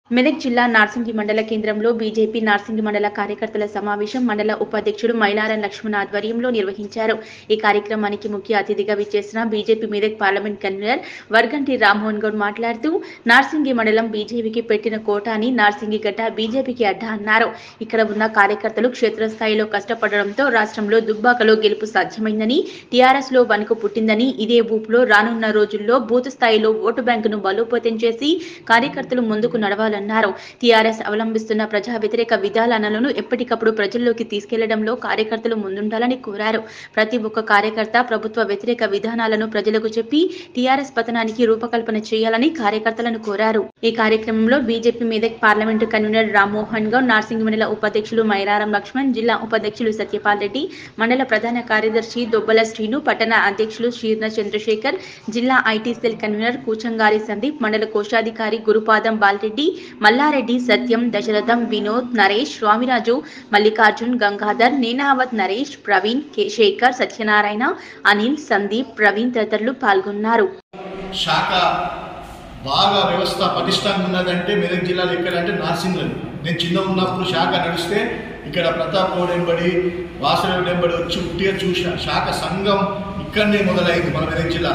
మెదక్ జిల్లా నార్సింగి మండల కేంద్రంలో బీజేపీ నార్సింగి మండల కార్యకర్తల సమావేశం మండల ఉపాధ్యక్షుడు మైలారం లక్ష్మణ్ ఆధ్వర్యంలో నిర్వహించారు ఈ కార్యక్రమానికి ముఖ్య అతిథిగా విచ్చేసిన BJP Medak parliament convener Varganti Rammohan Goud మాట్లాడుతూ నార్సింగి మండలం బీజేపీకి పెట్టిన కోట అని నార్సింగి గడ్డ బీజేపీకి అడ్డా అన్నారు ఇక్కడ ఉన్న కార్యకర్తలు క్షేత్రస్థాయిలో కష్టపడడంతో రాష్ట్రంలో దుబ్బాకలో గెలుపు సాధ్యమైందని టీఆర్ఎస్ లో వణుకు పుట్టిందని ఇదే ఊపులో రానున్న రోజుల్లో బూత్ స్థాయిలో ఓటు బ్యాంకును బలోపేతం చేసి కార్యకర్తలు ముందుకు నడవాలన్నారు టీఆర్ఎస్ అవలంబిస్తున్న ప్రజా వ్యతిరేక విధానాలను ఎప్పటికప్పుడు ప్రజల్లోకి తీసుకెళ్లడంలో కార్యకర్తలు ముందుండాలని కోరారు ప్రతి ఒక్క కార్యకర్త ప్రభుత్వ వ్యతిరేక విధానాలను ప్రజలకు చెప్పి టీఆర్ఎస్ పతనానికి రూపకల్పన చేయాలని కార్యకర్తలను కోరారు ఈ కార్యక్రమంలో BJP Medak parliament convener Rammohan Goud Narsing మండల ఉపాధ్యక్షులు మైరారం లక్ష్మణ్ జిల్లా ఉపాధ్యక్షులు సత్యపాల్ రెడ్డి మండల ప్రధాన కార్యదర్శి దొబ్బల శ్రీను పట్టణ అధ్యక్షులు శీర్ణ చంద్రశేఖర్ జిల్లా IT cell convener Kuchangari Sandeep మండల కోశాధికారి గురుపాదం బాలరెడ్డి మల్లారెడ్డి సత్యం దశరథం వినోద్ నరేష్ స్వామిరాజు మల్లికార్జున్ గంగాధర్ నేనావత్ నరేష్ ప్రవీణ్ కె శేఖర్ సత్యనారాయణ అనిల్ సందీప్ ప్రవీణ్ తదితరులు పాల్గొన్నారు శాఖ బాగా వ్యవస్థ పటిష్టంగా ఉన్నదంటే మెదక్ జిల్లాలో ఎక్కడంటే నార్సింగ్లో నేను చిన్న ఉన్నప్పుడు శాఖ నడిస్తే ఇక్కడ ప్రతాప్ గౌడ్ ఎంబడి వాసరెడ్డి ఎంబడి వచ్చి ఉట్టిగా చూసిన శాఖ సంఘం ఇక్కడనే మొదలైంది మన మెదక్ జిల్లా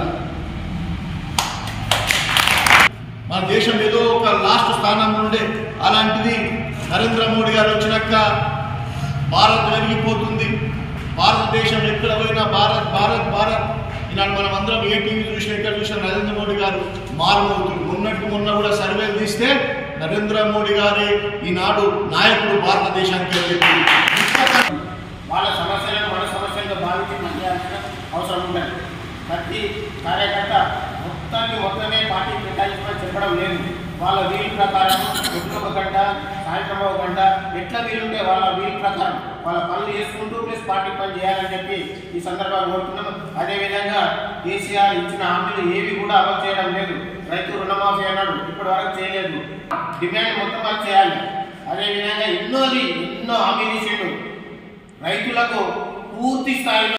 మన దేశం ఏదో ఒక లాస్ట్ స్థానంలో ఉండే అలాంటిది నరేంద్ర మోడీ గారు వచ్చినాక భారత్ పెరిగిపోతుంది భారతదేశం ఎక్కడ పోయినా భారత్ భారత్ భారత్ ఈనాడు మనం అందరం ఏ టీవీ చూసినా ఎక్కడ చూసినా నరేంద్ర మోడీ గారు మారుమవుతుంది మొన్నట్టు మొన్న కూడా సర్వేలు తీస్తే నరేంద్ర మోడీ గారే ఈనాడు నాయకుడు భారతదేశానికి వెళ్ళి వాళ్ళ సమస్యలను మన సమస్యలుగా భావించి పనిచేయాల్సిన అవసరం ఉన్నది ప్రతి కార్యకర్త మొత్తాన్ని మొత్తమే పార్టీ కేటాయించమని చెప్పడం లేదు వాళ్ళ వీలు ప్రకారం పొద్దున ఒక గంట సాయంత్రం ఒక గంట ఎట్లా వీలుంటే వాళ్ళ వీలు ప్రకారం వాళ్ళ పనులు చేసుకుంటూ ప్లస్ పార్టీ పని చేయాలని చెప్పి ఈ సందర్భంగా కోరుతున్నాం అదేవిధంగా కేసీఆర్ ఇచ్చిన హామీలు ఏవి కూడా అమలు చేయడం లేదు రైతు రుణమాఫీ అన్నాడు ఇప్పటి వరకు చేయలేదు డిమాండ్ మొత్తం వాళ్ళు చేయాలి అదేవిధంగా ఎన్నోది ఎన్నో హామీలు ఇచ్చిండు రైతులకు పూర్తి స్థాయిలో